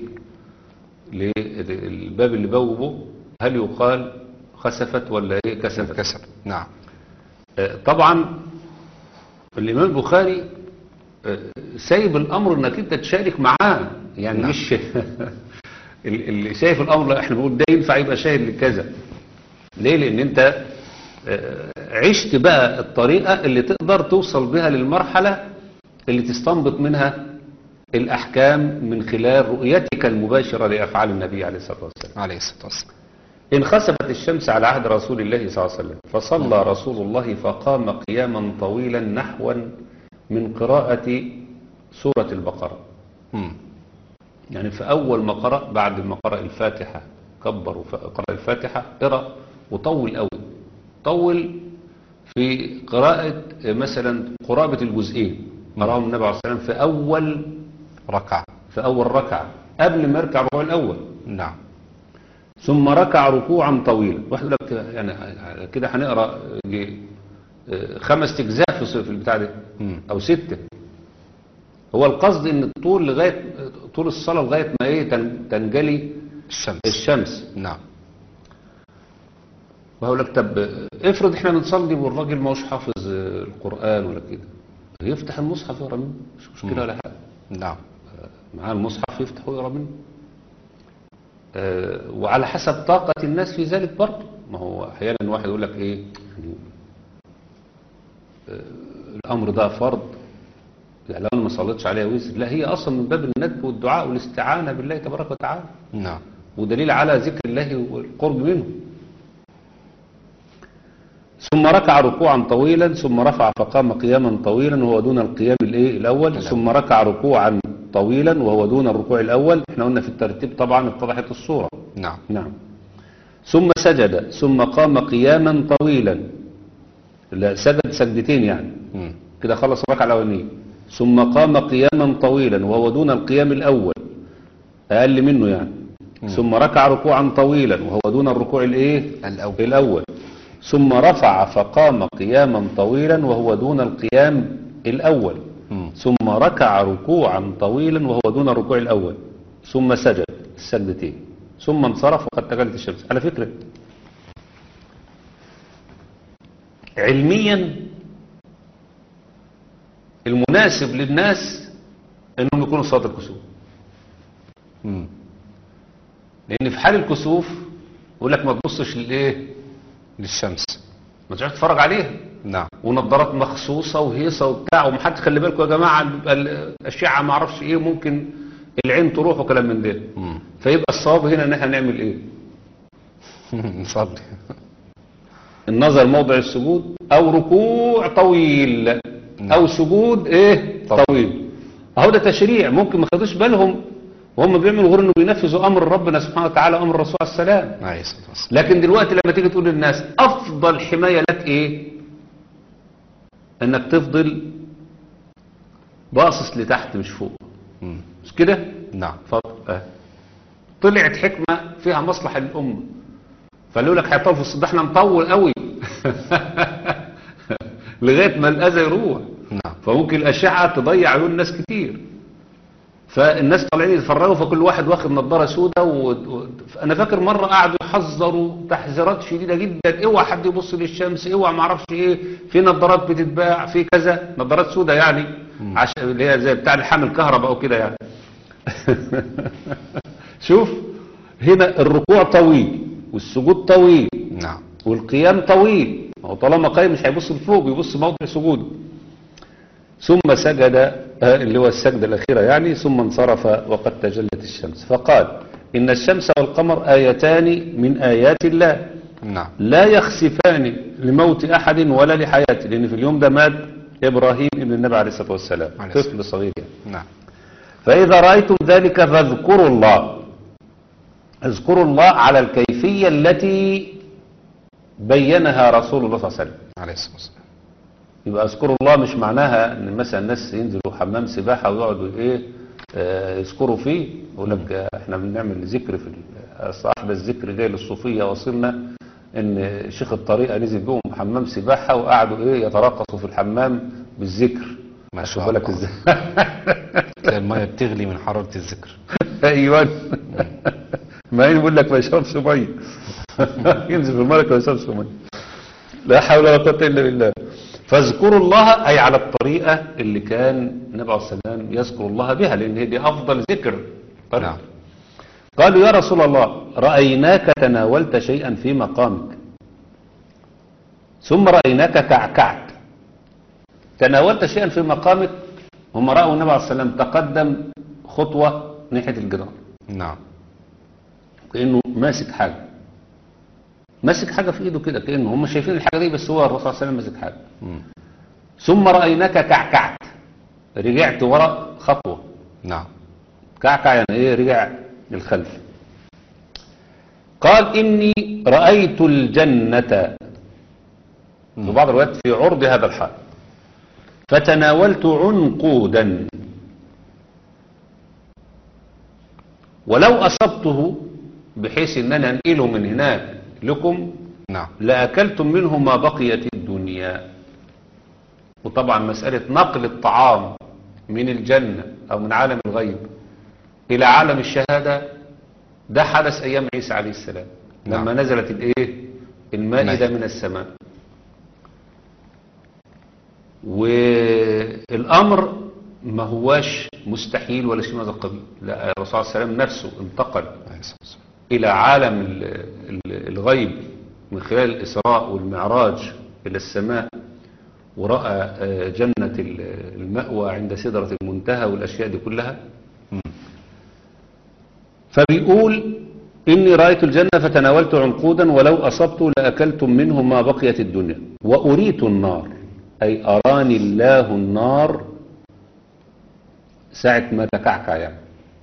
للباب اللي بوبه هل يقال خسفت ولا ايه كسفت كسر نعم آه، طبعا الامام البخاري آه، سايب الامر انك انت تشارك معاه يعني نعم. مش ال- اللي شايف الامر لا احنا بنقول ده ينفع يبقى شاهد لكذا ليه لان انت آه، عشت بقى الطريقه اللي تقدر توصل بها للمرحله اللي تستنبط منها الأحكام من خلال رؤيتك المباشرة لأفعال النبي عليه الصلاة والسلام عليه الصلاة والسلام انخسفت الشمس على عهد رسول الله صلى الله عليه وسلم فصلى رسول الله فقام قياما طويلا نحوا من قراءة سورة البقرة مم. يعني في أول ما قرأ بعد ما قرأ الفاتحة كبر وقرأ الفاتحة قرأ وطول قوي طول في قراءة مثلا قرابة الجزئين قرأهم النبي عليه الصلاة والسلام في أول ركعة في أول ركعة قبل ما يركع الركوع الأول نعم ثم ركع ركوعا طويلا واحد يقول لك يعني كده هنقرا يجي، آه، خمس اجزاء في في البتاع ده مم. او سته هو القصد ان الطول لغايه طول الصلاه لغايه ما ايه تن- تنجلي الشمس الشمس نعم وهقول لك طب آه، افرض احنا بنصلي والراجل ما هوش حافظ آه، القران ولا كده يفتح المصحف يقرا منه مش مشكله ولا حاجه نعم معاه المصحف يفتح ويقرا منه آه، وعلى حسب طاقة الناس في ذلك برضه ما هو أحيانا واحد يقول لك إيه يعني آه، الأمر ده فرض يعني لو أنا ما صليتش عليها وزر لا هي أصلا من باب الندب والدعاء والاستعانة بالله تبارك وتعالى نعم ودليل على ذكر الله والقرب منه ثم ركع ركوعا طويلا ثم رفع فقام قياما طويلا وهو دون القيام الايه الاول ثم ركع ركوعا طويلا وهو دون الركوع الاول احنا قلنا في الترتيب طبعا اتضحت الصوره نعم نعم ثم سجد ثم قام قياما طويلا لا سجد سجدتين يعني مم. كده خلص الركعه الاولانيه ثم قام قياما طويلا وهو دون القيام الاول اقل منه يعني ثم ركع ركوعا طويلا وهو دون الركوع الايه الأول الاول ثم رفع فقام قياما طويلا وهو دون القيام الاول مم. ثم ركع ركوعا طويلا وهو دون الركوع الاول ثم سجد السجدتين ثم انصرف وقد تجلت الشمس على فكره علميا المناسب للناس انهم يكونوا صلاه الكسوف مم. لان في حال الكسوف يقول لك ما تبصش للايه للشمس ما تقعدش تتفرج عليها نعم ونظارات مخصوصه وهيصه وبتاع ومحدش خلي بالكم يا جماعه بيبقى الاشعه ما اعرفش ايه ممكن العين تروح وكلام من ده مم. فيبقى الصواب هنا ان احنا نعمل ايه نصلي النظر موضع السجود او ركوع طويل او سجود ايه طويل. طويل اهو ده تشريع ممكن ما خدوش بالهم وهم بيعملوا غير انه بينفذوا امر ربنا سبحانه وتعالى امر الرسول عليه السلام عليه الصلاة والسلام لكن دلوقتي لما تيجي تقول للناس افضل حمايه لك ايه انك تفضل باصص لتحت مش فوق مم. مش كده نعم اتفضل اه طلعت حكمة فيها مصلحة للأمة فقالوا لك هيطول في الصداع احنا نطول قوي لغاية ما الأذى يروح نعم فممكن الأشعة تضيع عيون ناس كتير فالناس طالعين يتفرجوا فكل واحد واخد نظارة سودة و... و... أنا فاكر مرة قعدوا يحذروا تحذيرات شديدة جدا اوعى حد يبص للشمس اوعى ما اعرفش ايه في نظارات بتتباع في كذا نظارات سودة يعني عشان اللي هي زي بتاع الحامل كهرباء او كده يعني شوف هنا الركوع طويل والسجود طويل نعم والقيام طويل ما هو طالما قايم مش هيبص لفوق بيبص موضع سجوده ثم سجد آه، اللي هو السجدة الأخيرة يعني ثم انصرف وقد تجلت الشمس فقال إن الشمس والقمر آيتان من آيات الله نعم لا يخسفان لموت أحد ولا لحياته لأن في اليوم ده مات إبراهيم ابن النبي عليه الصلاة والسلام عليه الصلاة طفل صغير يعني. نعم فإذا رأيتم ذلك فاذكروا الله اذكروا الله على الكيفية التي بينها رسول الله صلى الله عليه وسلم عليه الصلاة والسلام يبقى اذكروا الله مش معناها ان مثلا الناس ينزلوا حمام سباحة ويقعدوا ايه آه، يذكروا فيه يقول لك آه، احنا بنعمل ذكر في ال- أصل احدث ذكر جاي للصوفية وصلنا ان شيخ الطريقة نزل بهم حمام سباحة وقعدوا ايه يتراقصوا في الحمام بالذكر ما شاء واخد بالك الله. ازاي تلاقي المية بتغلي من حرارة الذكر ايوه ما يقول لك ما يشربش ميه ينزل في الملك ما يشربش ميه لا حول ولا قوه الا بالله فاذكروا الله اي على الطريقه اللي كان النبي عليه الصلاه والسلام يذكر الله بها لان هي دي افضل ذكر نعم قالوا يا رسول الله رايناك تناولت شيئا في مقامك ثم رايناك كعكعت تناولت شيئا في مقامك هم رأوا النبي عليه الصلاة والسلام تقدم خطوة ناحية الجدار نعم كأنه ماسك حاجة ماسك حاجة في ايده كده كأنه هم شايفين الحاجة دي بس هو الرسول صلى الله عليه وسلم ماسك حاجة مم. ثم رأيناك كعكعت رجعت ورا خطوة نعم كعكع يعني ايه رجع للخلف قال إني رأيت الجنة في بعض الروايات في عرض هذا الحال فتناولت عنقودا ولو أصبته بحيث أن أنا أنقله من هناك لكم نعم لأكلتم منه ما بقيت الدنيا وطبعا مسألة نقل الطعام من الجنة أو من عالم الغيب إلى عالم الشهادة ده حدث أيام عيسى عليه السلام لما نعم. نزلت الإيه المائدة المائدة. من السماء والأمر ما هواش مستحيل ولا شيء من هذا القبيل لا الرسول صلى الله عليه وسلم نفسه انتقل عليه الصلاة والسلام. إلى عالم ال- ال- الغيب من خلال الإسراء والمعراج إلى السماء ورأى آه، جنة ال- المأوى عند سدرة المنتهى والأشياء دي كلها فبيقول إني رأيت الجنة فتناولت عنقودا ولو أصبت لأكلتم منه ما بقيت الدنيا وأريت النار أي أراني الله النار ساعة ما تكعكع يعني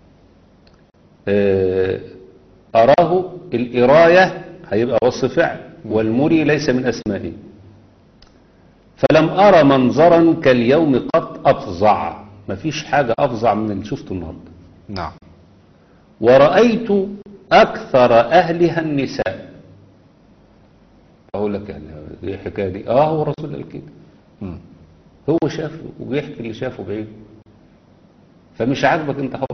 آه، أراه الإراية هيبقى وصف فعل والمري ليس من أسمائه فلم أرى منظرا كاليوم قط أفظع مفيش حاجة أفظع من اللي شفته النهارده نعم ورأيت أكثر أهلها النساء أقول لك يعني دي الحكاية دي آه هو الرسول قال كده مم. هو شافه وبيحكي اللي شافه بعيد فمش عاجبك انت حر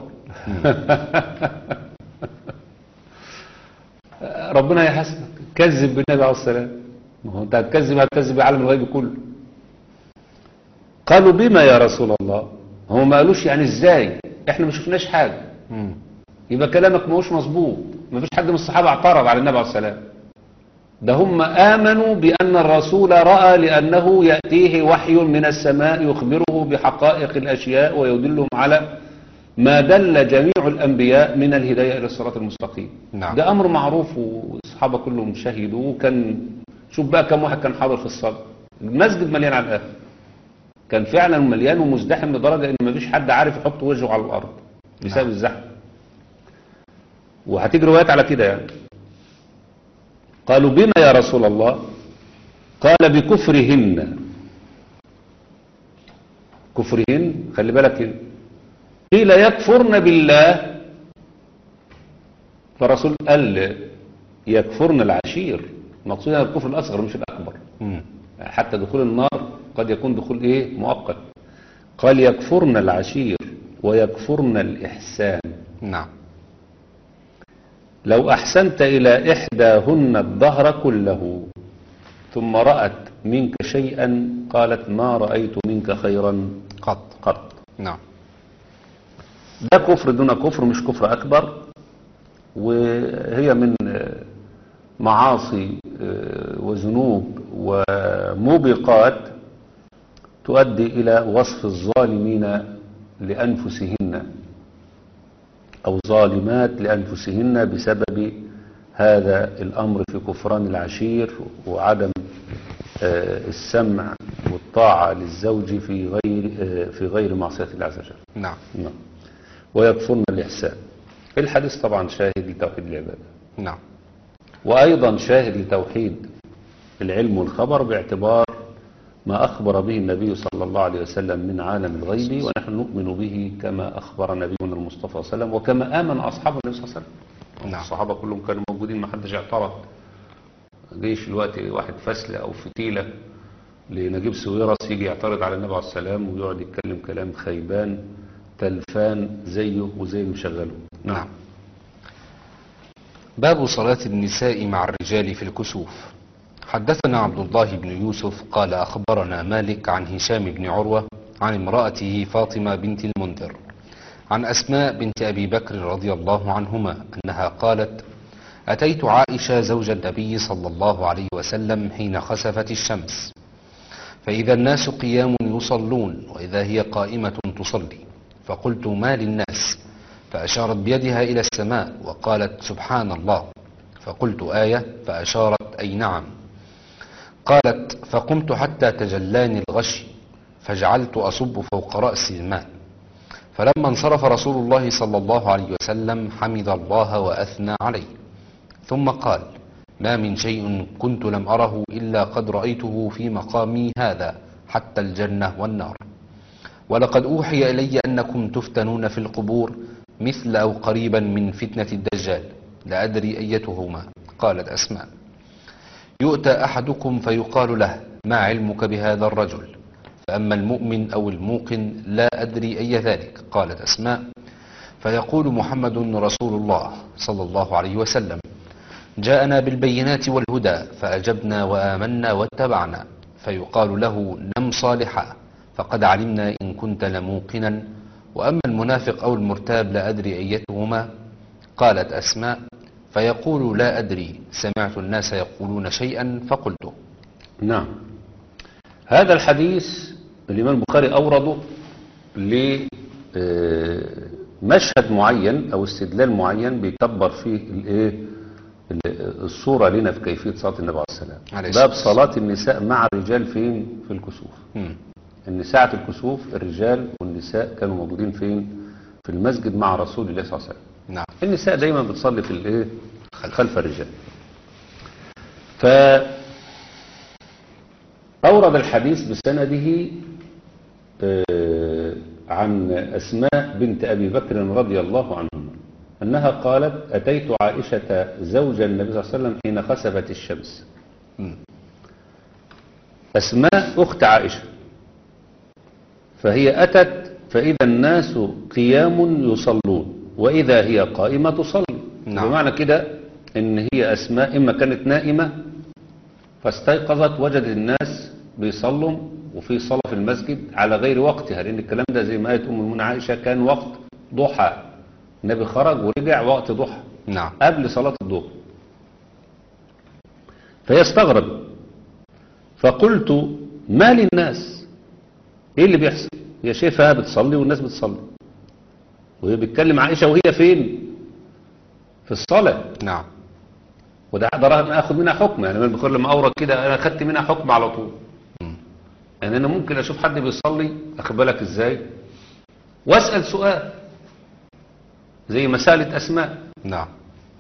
ربنا يحاسبك كذب بالنبي عليه السلام ما هو انت هتكذب هتكذب بعالم الغيب كله قالوا بما يا رسول الله هو ما قالوش يعني ازاي احنا ما شفناش حاجه مم. يبقى كلامك ما هوش مظبوط ما فيش حد من الصحابه اعترض على النبي عليه السلام ده هم آمنوا بأن الرسول رأى لأنه يأتيه وحي من السماء يخبره بحقائق الأشياء ويدلهم على ما دل جميع الأنبياء من الهداية إلى الصراط المستقيم نعم. ده أمر معروف والصحابة كلهم شهدوا وكان شوف بقى كم واحد كان حاضر في الصلاة المسجد مليان على الآخر كان فعلا مليان ومزدحم لدرجة إن مفيش حد عارف يحط وجهه على الأرض بسبب نعم. الزحمة وهتيجي روايات على كده يعني قالوا بما يا رسول الله قال بكفرهن كفرهن خلي بالك هنا. قيل يكفرن بالله فالرسول قال يكفرن العشير مقصود هنا الكفر الأصغر مش الأكبر مم. حتى دخول النار قد يكون دخول ايه مؤقت قال يكفرن العشير ويكفرن الإحسان نعم لو أحسنت إلى إحداهن الدهر كله ثم رأت منك شيئا قالت ما رأيت منك خيرا قط قط نعم ده كفر دون كفر مش كفر أكبر وهي من آه، معاصي آه، وذنوب وموبقات تؤدي إلى وصف الظالمين لأنفسهن أو ظالمات لأنفسهن بسبب هذا الأمر في كفران العشير وعدم آه، السمع والطاعة للزوج في غير آه، في غير معصية الله عز وجل نعم نعم ويكفرن الإحسان الحديث طبعا شاهد لتوحيد العبادة نعم وأيضا شاهد لتوحيد العلم والخبر باعتبار ما أخبر به النبي صلى الله عليه وسلم من عالم الغيب ونحن نؤمن به كما أخبر نبينا المصطفى صلى الله عليه وسلم وكما آمن أصحاب النبي صلى الله عليه وسلم نعم. الصحابة كلهم كانوا موجودين ما حدش اعترض جيش الوقت واحد فسلة أو فتيلة لنجيب سويرس يجي يعترض على النبي عليه السلام ويقعد يتكلم كلام خيبان تلفان زيه وزي اللي مشغله نعم باب صلاة النساء مع الرجال في الكسوف حدثنا عبد الله بن يوسف قال أخبرنا مالك عن هشام بن عروة عن امرأته فاطمة بنت المنذر عن أسماء بنت أبي بكر رضي الله عنهما أنها قالت أتيت عائشة زوج النبي صلى الله عليه وسلم حين خسفت الشمس فإذا الناس قيام يصلون وإذا هي قائمة تصلي فقلت ما للناس فأشارت بيدها إلى السماء وقالت سبحان الله فقلت آية فأشارت أي نعم قالت فقمت حتى تجلاني الغش فجعلت أصب فوق رأسي الماء فلما انصرف رسول الله صلى الله عليه وسلم حمد الله وأثنى عليه ثم قال ما من شيء كنت لم أره إلا قد رأيته في مقامي هذا حتى الجنة والنار ولقد أوحي إلي أنكم تفتنون في القبور مثل أو قريبا من فتنة الدجال لا أدري أيتهما قالت أسماء يؤتى أحدكم فيقال له ما علمك بهذا الرجل فأما المؤمن أو الموقن لا أدري أي ذلك قالت أسماء فيقول محمد رسول الله صلى الله عليه وسلم جاءنا بالبينات والهدى فأجبنا وآمنا واتبعنا فيقال له نم صالحا فقد علمنا إن كنت لموقنا وأما المنافق أو المرتاب لا أدري أيتهما قالت أسماء فيقول لا أدري سمعت الناس يقولون شيئا فقلته نعم هذا الحديث الإمام البخاري أورده لمشهد معين أو استدلال معين بيكبر فيه الإيه ال- الصورة لنا في كيفية صلاة النبي عليه السلام عليه باب الصلاة صلاة النساء مع الرجال فين في الكسوف مم. ان ساعة الكسوف الرجال والنساء كانوا موجودين فين في المسجد مع رسول الله صلى الله عليه وسلم نعم النساء دايما بتصلي في الايه خلف الرجال ف أورد الحديث بسنده آه، عن أسماء بنت أبي بكر رضي الله عنهما أنها قالت أتيت عائشة زوج النبي صلى الله عليه وسلم حين خسفت الشمس مم. أسماء أخت عائشة فهي أتت فإذا الناس قيام يصلون وإذا هي قائمة تصلي نعم. بمعنى كده إن هي أسماء إما كانت نائمة فاستيقظت وجدت الناس بيصلوا وفي صلاة في المسجد على غير وقتها لأن الكلام ده زي ما قالت أم المؤمنين عائشة كان وقت ضحى النبي خرج ورجع وقت ضحى نعم قبل صلاة الظهر فهي استغرب فقلت ما للناس ايه اللي بيحصل هي شايفها بتصلي والناس بتصلي وهي بتكلم عائشة وهي فين في الصلاة نعم وده اقدر أنا اخد منها حكم يعني من بخير لما اورد كده انا خدت منها حكم على طول مم. يعني انا ممكن اشوف حد بيصلي اخد بالك ازاي واسال سؤال زي مساله اسماء نعم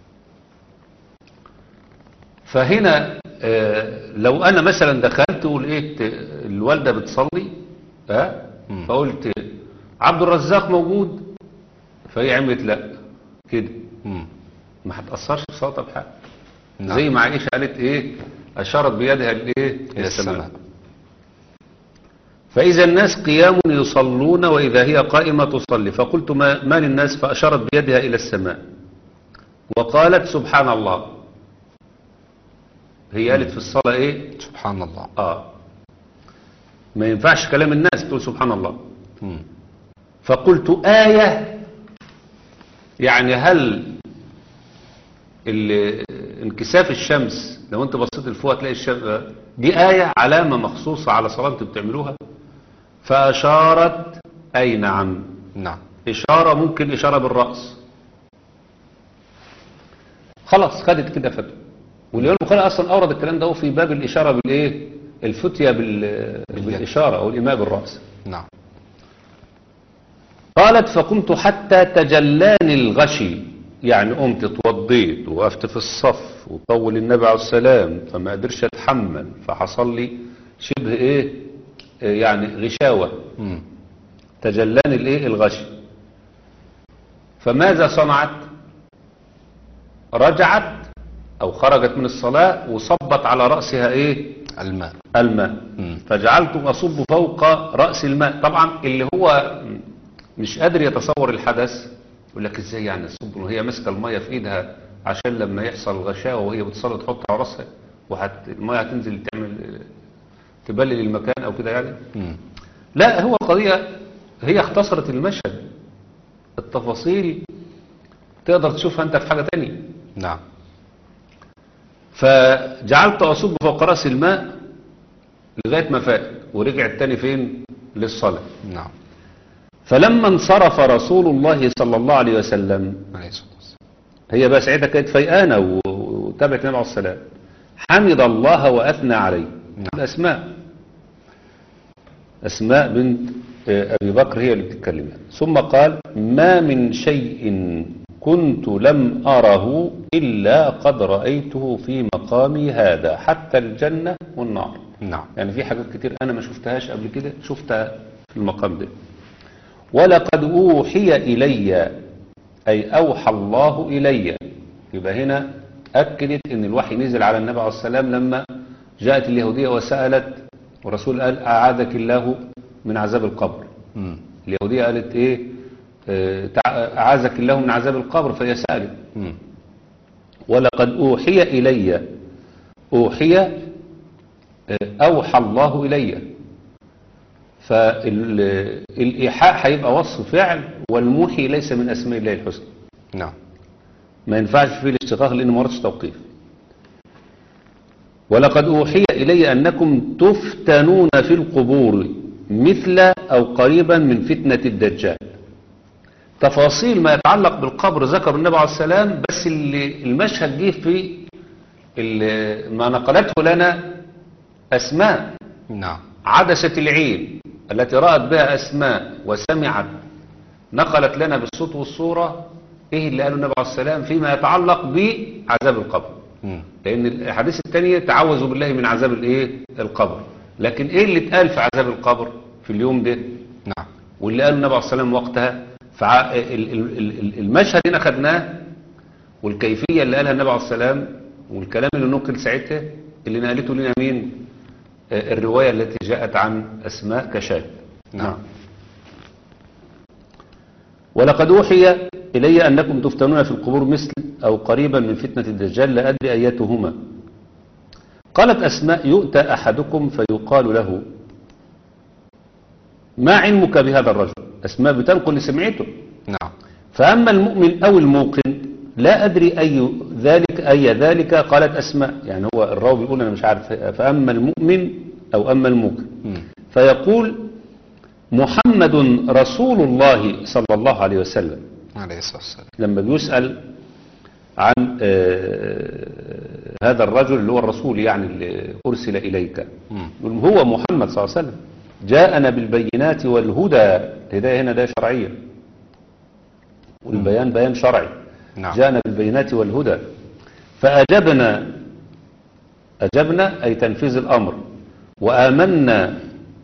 فهنا آه، لو انا مثلا دخلت ولقيت الوالده بتصلي ها مم. فقلت عبد الرزاق موجود فهي عملت لا كده مم. ما هتاثرش في صوتها بحاجه نعم. زي ما عائشه قالت ايه اشارت بيدها لايه إلى السماء فإذا الناس قيام يصلون وإذا هي قائمة تصلي فقلت ما, ما للناس فأشارت بيدها إلى السماء وقالت سبحان الله هي قالت في الصلاة إيه سبحان الله آه ما ينفعش كلام الناس تقول سبحان الله مم. فقلت آية يعني هل ال- انكساف الشمس لو انت بصيت لفوق هتلاقي الشمس دي آية علامة مخصوصة على صلاة انتوا بتعملوها فأشارت أي نعم نعم إشارة ممكن إشارة بالرأس خلاص خدت كده فتوى والإمام البخاري أصلا أورد الكلام ده في باب الإشارة بالإيه الفتية بال... بالإشارة أو الإيماء بالرأس نعم قالت فقمت حتى تجلاني الغشي يعني قمت اتوضيت وقفت في الصف وطول النبي عليه السلام فما قدرش اتحمل فحصل لي شبه ايه آه، يعني غشاوة مم. تجلاني الايه الغشي فماذا صنعت رجعت او خرجت من الصلاة وصبت على رأسها ايه الماء الماء مم. فجعلت أصب فوق رأس الماء طبعا اللي هو مش قادر يتصور الحدث يقول لك ازاي يعني الصب وهي ماسكه الميه في ايدها عشان لما يحصل غشاوه وهي بتصلي تحطها على راسها والميه هتنزل تعمل تبلل المكان او كده يعني مم. لا هو قضيه هي اختصرت المشهد التفاصيل تقدر تشوفها انت في حاجه تانية نعم فجعلت أصب فوق رأس الماء لغاية ما فاق ورجع التاني فين للصلاة نعم فلما انصرف رسول الله صلى الله عليه وسلم عليه الصلاة والسلام هي بقى ساعتها كانت فيئانة و- وتابعت النبي عليه السلام حمد الله وأثنى عليه نعم. أسماء أسماء بنت آه، أبي بكر هي اللي بتتكلم يعني. ثم قال ما من شيء كنت لم أره إلا قد رأيته في مقامي هذا حتى الجنة والنار نعم يعني في حاجات كتير أنا ما شفتهاش قبل كده شفتها في المقام ده ولقد أوحي إلي أي أوحى الله إلي يبقى هنا أكدت أن الوحي نزل على النبي عليه السلام لما جاءت اليهودية وسألت والرسول قال أعاذك الله من عذاب القبر مم. اليهودية قالت إيه آه، تع- أعاذك الله من عذاب القبر فهي سألت مم. ولقد أوحي إلي أوحي آه، أوحى الله إلي فالإيحاء هيبقى وصف فعل والموحي ليس من أسماء الله الحسنى نعم ما ينفعش فيه الاشتقاق لأنه ما وردش توقيف ولقد أوحي إلي أنكم تفتنون في القبور مثل أو قريبا من فتنة الدجال تفاصيل ما يتعلق بالقبر ذكر النبي عليه السلام بس اللي المشهد جه في اللي ما نقلته لنا أسماء نعم عدسة العين التي رأت بها أسماء وسمعت نقلت لنا بالصوت والصورة إيه اللي قاله النبي عليه السلام فيما يتعلق بعذاب القبر مم. لأن الأحاديث الثانية تعوذوا بالله من عذاب الإيه القبر لكن إيه اللي اتقال في عذاب القبر في اليوم ده نعم واللي قاله النبي عليه السلام وقتها فالمشهد هنا خدناه والكيفية اللي قالها النبي عليه السلام والكلام اللي نقل ساعتها اللي نقلته لنا مين آه، الرواية التي جاءت عن أسماء كشاب نعم. ولقد أوحي إلي أنكم تفتنون في القبور مثل أو قريبا من فتنة الدجال لا أدري أيتهما قالت أسماء يؤتى أحدكم فيقال له ما علمك بهذا الرجل أسماء بتنقل اللي سمعته نعم فأما المؤمن أو الموقن لا أدري أي ذلك أي ذلك قالت أسماء يعني هو الراوي بيقول أنا مش عارف فأما المؤمن أو أما الموقن مم. فيقول محمد رسول الله صلى الله عليه وسلم عليه الصلاة والسلام لما بيسأل عن آه، هذا الرجل اللي هو الرسول يعني اللي أرسل إليك مم. يقول هو محمد صلى الله عليه وسلم جاءنا بالبينات والهدى الهداية هنا ده شرعية والبيان بيان شرعي نعم. جاءنا بالبينات والهدى فأجبنا أجبنا أي تنفيذ الأمر وآمنا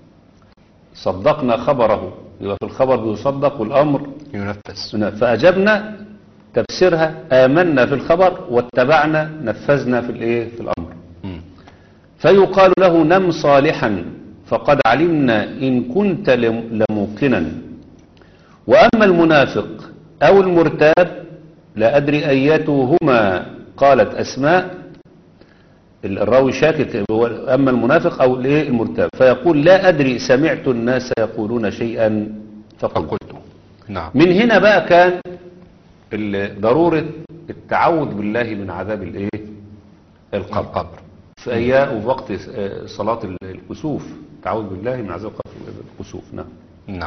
صدقنا خبره يبقى في الخبر بيصدق والأمر ينفذ فأجبنا تفسيرها آمنا في الخبر واتبعنا نفذنا في الإيه في الأمر مم. فيقال له نم صالحا فقد علمنا إن كنت لم- لموقنا وأما المنافق أو المرتاب لا أدري أيتهما قالت أسماء الراوي شاكك هو أما المنافق أو الإيه المرتاب فيقول لا أدري سمعت الناس يقولون شيئا فقلت فقلت نعم من هنا بقى كان ال- ضرورة التعوذ بالله من عذاب الايه القبر القبر في ايام وفي وقت آه، صلاة ال- الكسوف التعوذ بالله من عذاب القبر الكسوف نعم نعم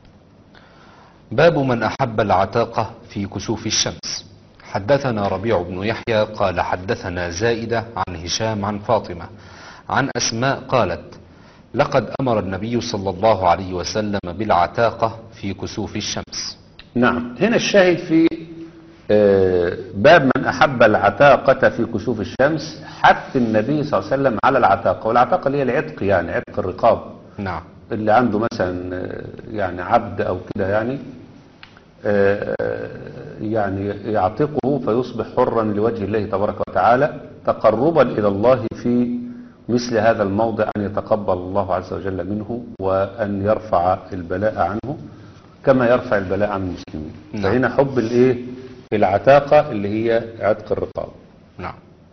باب من أحب العتاقة في كسوف الشمس حدثنا ربيع بن يحيى قال حدثنا زائدة عن هشام عن فاطمة عن أسماء قالت لقد أمر النبي صلى الله عليه وسلم بالعتاقة في كسوف الشمس نعم هنا الشاهد في آه، باب من أحب العتاقة في كسوف الشمس حث النبي صلى الله عليه وسلم على العتاقة والعتاقة اللي هي العتق يعني عتق الرقاب نعم اللي عنده مثلا آه، يعني عبد او كده يعني آه، يعني يعتقه فيصبح حرا لوجه الله تبارك وتعالى تقربا الى الله في مثل هذا الموضع ان يتقبل الله عز وجل منه وان يرفع البلاء عنه كما يرفع البلاء عن المسلمين نعم. فهنا حب الايه العتاقه اللي هي عتق الرقاب نعم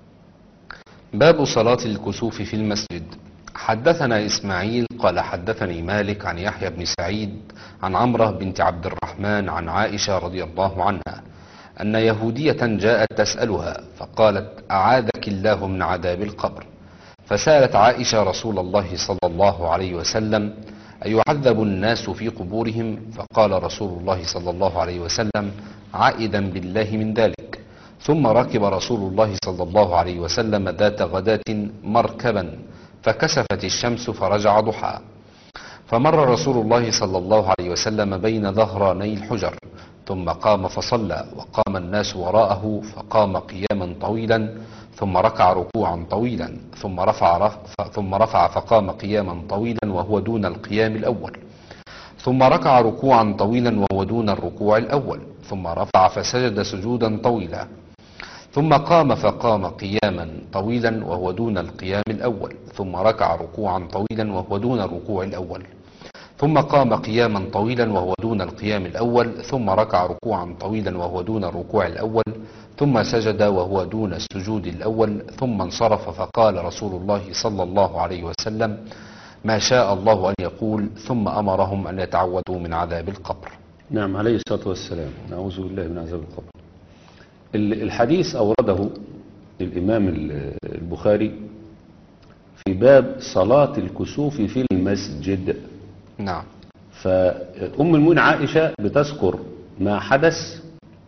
باب صلاة الكسوف في المسجد حدثنا إسماعيل قال حدثني مالك عن يحيى بن سعيد عن عمرة بنت عبد الرحمن عن عائشة رضي الله عنها أن يهودية جاءت تسألها فقالت أعاذك الله من عذاب القبر فسألت عائشة رسول الله صلى الله عليه وسلم أيعذب الناس في قبورهم فقال رسول الله صلى الله عليه وسلم عائدا بالله من ذلك ثم ركب رسول الله صلى الله عليه وسلم ذات غداة مركبا فكسفت الشمس فرجع ضحى فمر رسول الله صلى الله عليه وسلم بين ظهراني الحجر ثم قام فصلى وقام الناس وراءه فقام قياما طويلا ثم ركع ركوعا طويلا ثم رفع رف ثم رفع فقام قياما طويلا وهو دون القيام الأول ثم ركع ركوعا طويلا وهو دون الركوع الأول ثم رفع فسجد سجودا طويلا ثم قام فقام قياما طويلا وهو دون القيام الأول ثم ركع ركوعا طويلا وهو دون الركوع الأول ثم قام قياما طويلا وهو دون القيام الأول ثم ركع ركوعا طويلا وهو دون الركوع الأول ثم سجد وهو دون السجود الأول ثم انصرف فقال رسول الله صلى الله عليه وسلم ما شاء الله أن يقول ثم أمرهم أن يتعوذوا من عذاب القبر نعم عليه الصلاة والسلام نعوذ بالله من عذاب القبر ال- الحديث أورده الإمام ال- البخاري في باب صلاة الكسوف في المسجد نعم فأم المؤمنين عائشة بتذكر ما حدث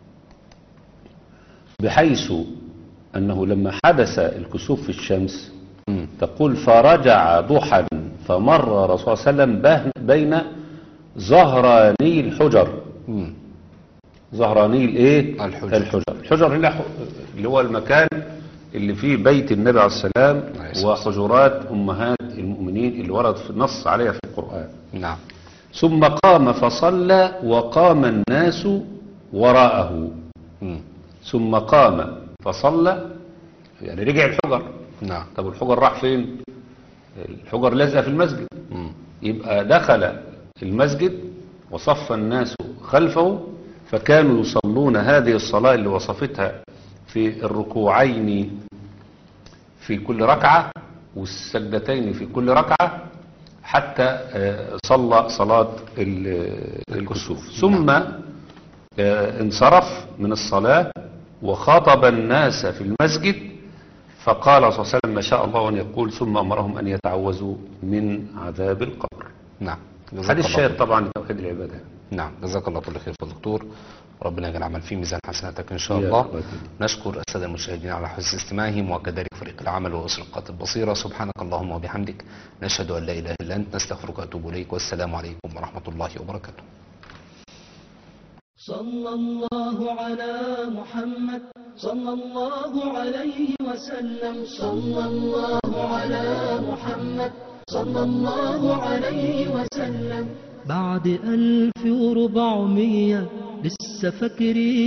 بحيث أنه لما حدث الكسوف في الشمس مم. تقول فرجع ضحى فمر رسول الله صلى الله عليه وسلم به- بين ظهراني الحجر مم. ظهراني الايه الحجر. الحجر الحجر هنا ح- اللي هو المكان اللي فيه بيت النبي عليه السلام عليه الصلاة وحجرات امهات المؤمنين اللي ورد في النص عليها في القرآن نعم ثم قام فصلى وقام الناس وراءه مم. ثم قام فصلى يعني رجع الحجر نعم طب الحجر راح فين الحجر لازقه في المسجد مم. يبقى دخل المسجد وصف الناس خلفه فكانوا يصلون هذه الصلاة اللي وصفتها في الركوعين في كل ركعة والسجدتين في كل ركعة حتى آه، صلى صلاة ال- الكسوف ثم آه، انصرف من الصلاة وخاطب الناس في المسجد فقال صلى الله عليه وسلم ما شاء الله أن يقول ثم أمرهم أن يتعوذوا من عذاب القبر نعم جزاك هذا الله الشاهد خير. طبعا لتوحيد العبادة نعم جزاك الله كل خير يا دكتور ربنا يجعل العمل في ميزان حسناتك ان شاء يا الله رب. نشكر الساده المشاهدين على حسن استماعهم وكذلك فريق العمل واسرقات البصيره سبحانك اللهم وبحمدك نشهد ان لا اله الا انت نستغفرك ونتوب اليك والسلام عليكم ورحمه الله وبركاته صلى الله على محمد صلى الله عليه وسلم صلى الله على محمد صلى الله عليه وسلم بعد ألف وربعمية لسه فاكرين